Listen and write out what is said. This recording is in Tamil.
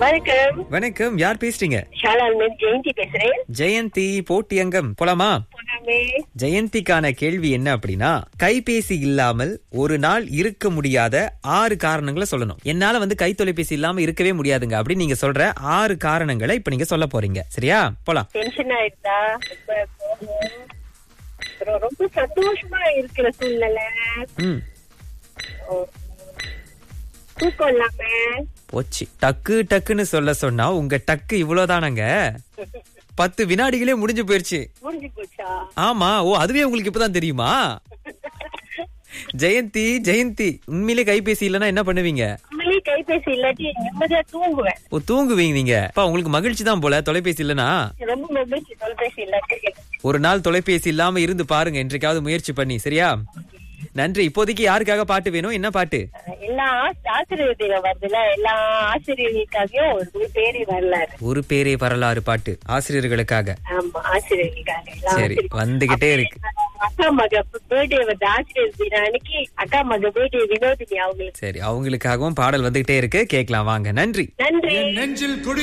வணக்கம் வணக்கம் யார் பேசுறீங்க ஷாலால் மேம் ஜெயந்தி பேசுறேன் ஜெயந்தி போட்டியங்கம் போலாமா போனாமே ஜெயந்திக்கான கேள்வி என்ன அப்படின்னா கைபேசி இல்லாமல் ஒரு நாள் இருக்க முடியாத ஆறு காரணங்களை சொல்லணும் என்னால வந்து கை தொலைபேசி இல்லாம இருக்கவே முடியாதுங்க அப்படின்னு நீங்க சொல்ற ஆறு காரணங்களை இப்ப நீங்க சொல்ல போறீங்க சரியா போலாம் டென்ஷன் ஆயிடுதா ரொம்ப கோபம். அப்புறம் ரொம்ப சந்தோஷமா இருக்கிற சூழ்நிலை ம் ஓ. தூக்கம் இல்லாம போச்சு டக்கு டக்குன்னு சொல்ல சொன்னா உங்க டக்கு இவ்வளவுதானங்க பத்து வினாடிகளே முடிஞ்சு போயிருச்சு முடிஞ்சு போச்சா ஆமா ஓ அதுவே உங்களுக்கு இப்பதான் தெரியுமா ஜெயந்தி ஜெயந்தி உண்மையிலே கைபேசி இல்லைன்னா என்ன பண்ணுவீங்க உண்மையிலேயே கைபேசி இல்லாட்டி நிம்மதியா தூங்குவேன் ஓ தூங்குவீங்க நீங்க அப்பா உங்களுக்கு மகிழ்ச்சி தான் போல தொலைபேசி இல்லனா ரொம்ப மகிழ்ச்சி தொலைபேசி இல்லாட்டி ஒரு நாள் தொலைபேசி இல்லாம இருந்து பாருங்க என்றைக்காவது முயற்சி பண்ணி சரியா நன்றி இப்போதைக்கு யாருக்காக பாட்டு வேணும் என்ன பாட்டு எல்லா ஆசி- ஆசிரியர் தினம் வருதுல எல்லா ஆசிரியர்களுக்காகவும் ஒரு பேரே வரலாறு ஒரு பேரே வரலாறு பாட்டு ஆசிரியர்களுக்காக ஆமா ஆசிரியர்களுக்காக எல்லா சரி ஆசிரியர்களுக்கும். வந்துகிட்டே இருக்கு அக்கா மக பர்த்டே வந்து ஆசிரியர் தினம் அன்னைக்கு அக்கா மக பர்த்டே வினோதினி அவங்களுக்கு சரி அவங்களுக்காகவும் பாடல் வந்துகிட்டே இருக்கு கேட்கலாம் வாங்க நன்றி நன்றி நெஞ்சில் குடி